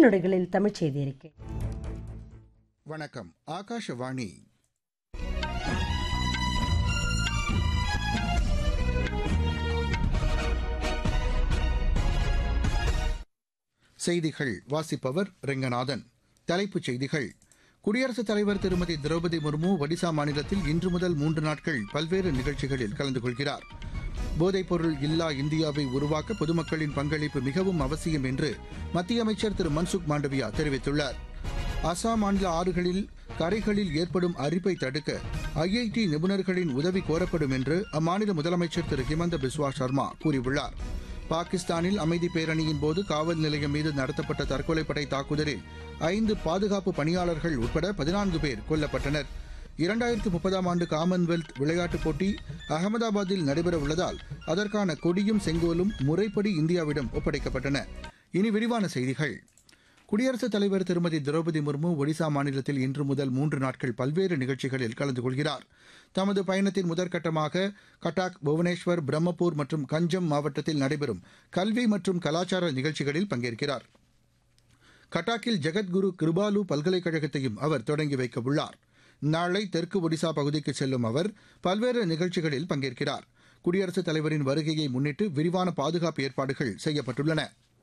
நொடிகளில் தமிழ்ச் செய்தி அறிக்கை வணக்கம் ஆகாஷவாணி செய்திகள் வாசிப்பவர் ரெங்கநாதன் தலைப்புச் செய்திகள் குடியரசுத் தலைவர் திருமதி திரௌபதி முர்மு ஒடிசா மாநிலத்தில் இன்று முதல் மூன்று நாட்கள் பல்வேறு நிகழ்ச்சிகளில் கலந்து கொள்கிறார் போதைப்பொருள் இல்லா இந்தியாவை உருவாக்க பொதுமக்களின் பங்களிப்பு மிகவும் அவசியம் என்று மத்திய அமைச்சர் திரு மன்சுக் மாண்டவியா தெரிவித்துள்ளார் அசாம் மாநில ஆறுகளில் கரைகளில் ஏற்படும் அரிப்பை தடுக்க ஐஐடி நிபுணர்களின் உதவி கோரப்படும் என்று அம்மாநில முதலமைச்சர் திரு ஹிமந்த பிஸ்வா சர்மா கூறியுள்ளார் பாகிஸ்தானில் அமைதி பேரணியின் போது காவல் நிலையம் மீது நடத்தப்பட்ட தற்கொலைப்படை தாக்குதலில் ஐந்து பாதுகாப்பு பணியாளர்கள் உட்பட பதினான்கு பேர் கொல்லப்பட்டனர் இரண்டாயிரத்து முப்பதாம் ஆண்டு காமன்வெல்த் விளையாட்டுப் போட்டி அகமதாபாத்தில் நடைபெற உள்ளதால் அதற்கான கொடியும் செங்கோலும் முறைப்படி இந்தியாவிடம் ஒப்படைக்கப்பட்டன இனி விரிவான செய்திகள் குடியரசுத் தலைவர் திருமதி திரௌபதி முர்மு ஒடிசா மாநிலத்தில் இன்று முதல் மூன்று நாட்கள் பல்வேறு நிகழ்ச்சிகளில் கலந்து கொள்கிறார் தமது பயணத்தின் முதற்கட்டமாக கட்டாக் புவனேஸ்வர் பிரம்மபூர் மற்றும் கஞ்சம் மாவட்டத்தில் நடைபெறும் கல்வி மற்றும் கலாச்சார நிகழ்ச்சிகளில் பங்கேற்கிறார் கட்டாக்கில் ஜெகத்குரு கிருபாலு பல்கலைக்கழகத்தையும் அவர் தொடங்கி வைக்க உள்ளார் நாளை தெற்கு ஒடிசா பகுதிக்கு செல்லும் அவர் பல்வேறு நிகழ்ச்சிகளில் பங்கேற்கிறார் குடியரசுத் தலைவரின் வருகையை முன்னிட்டு விரிவான பாதுகாப்பு ஏற்பாடுகள் செய்யப்பட்டுள்ளன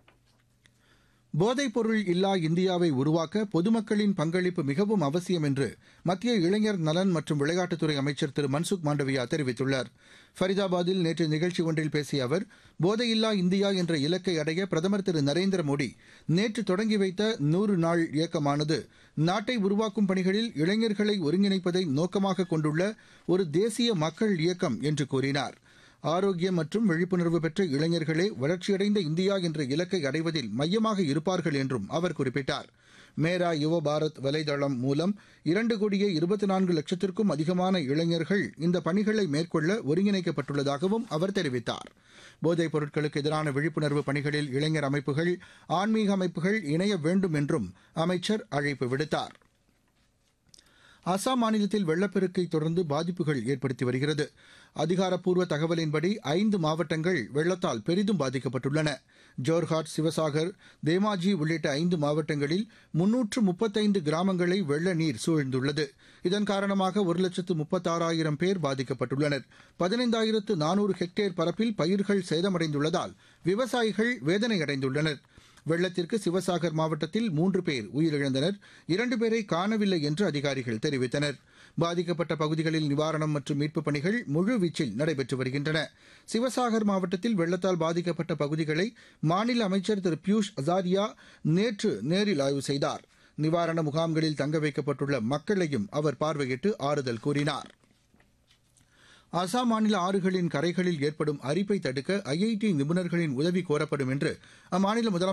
போதைப்பொருள் இல்லா இந்தியாவை உருவாக்க பொதுமக்களின் பங்களிப்பு மிகவும் அவசியம் என்று மத்திய இளைஞர் நலன் மற்றும் விளையாட்டுத்துறை அமைச்சர் திரு மன்சுக் மாண்டவியா தெரிவித்துள்ளார் ஃபரிதாபாத்தில் நேற்று நிகழ்ச்சி ஒன்றில் பேசிய அவர் போதையில்லா இந்தியா என்ற இலக்கை அடைய பிரதமர் திரு நரேந்திர மோடி நேற்று தொடங்கி வைத்த நூறு நாள் இயக்கமானது நாட்டை உருவாக்கும் பணிகளில் இளைஞர்களை ஒருங்கிணைப்பதை நோக்கமாக கொண்டுள்ள ஒரு தேசிய மக்கள் இயக்கம் என்று கூறினார் ஆரோக்கியம் மற்றும் விழிப்புணர்வு பெற்ற இளைஞர்களே வளர்ச்சியடைந்த இந்தியா என்ற இலக்கை அடைவதில் மையமாக இருப்பார்கள் என்றும் அவர் குறிப்பிட்டார் மேரா யுவ பாரத் வலைதளம் மூலம் இரண்டு கோடியே இருபத்தி நான்கு லட்சத்திற்கும் அதிகமான இளைஞர்கள் இந்த பணிகளை மேற்கொள்ள ஒருங்கிணைக்கப்பட்டுள்ளதாகவும் அவர் தெரிவித்தார் போதைப் பொருட்களுக்கு எதிரான விழிப்புணர்வு பணிகளில் இளைஞர் அமைப்புகள் ஆன்மீக அமைப்புகள் இணைய வேண்டும் என்றும் அமைச்சர் அழைப்பு விடுத்தார் அசாம் மாநிலத்தில் வெள்ளப்பெருக்கை தொடர்ந்து பாதிப்புகள் ஏற்படுத்தி வருகிறது அதிகாரப்பூர்வ தகவலின்படி ஐந்து மாவட்டங்கள் வெள்ளத்தால் பெரிதும் பாதிக்கப்பட்டுள்ளன ஜோர்ஹாட் சிவசாகர் தேமாஜி உள்ளிட்ட ஐந்து மாவட்டங்களில் முன்னூற்று முப்பத்தைந்து கிராமங்களை வெள்ள நீர் சூழ்ந்துள்ளது இதன் காரணமாக ஒரு லட்சத்து முப்பத்தாறாயிரம் பேர் பாதிக்கப்பட்டுள்ளனர் பதினைந்தாயிரத்து நானூறு ஹெக்டேர் பரப்பில் பயிர்கள் சேதமடைந்துள்ளதால் விவசாயிகள் வேதனையடைந்துள்ளனா் வெள்ளத்திற்கு சிவசாகர் மாவட்டத்தில் மூன்று பேர் உயிரிழந்தனர் இரண்டு பேரை காணவில்லை என்று அதிகாரிகள் தெரிவித்தனர் பாதிக்கப்பட்ட பகுதிகளில் நிவாரணம் மற்றும் மீட்புப் பணிகள் முழுவீச்சில் நடைபெற்று வருகின்றன சிவசாகர் மாவட்டத்தில் வெள்ளத்தால் பாதிக்கப்பட்ட பகுதிகளை மாநில அமைச்சர் திரு பியூஷ் அசாரியா நேற்று நேரில் ஆய்வு செய்தார் நிவாரண முகாம்களில் தங்க வைக்கப்பட்டுள்ள மக்களையும் அவர் பார்வையிட்டு ஆறுதல் கூறினார் அசாம் மாநில ஆறுகளின் கரைகளில் ஏற்படும் அரிப்பை தடுக்க ஐஐடி நிபுணர்களின் உதவி கோரப்படும் என்று அம்மாநில முதலமைச்சர்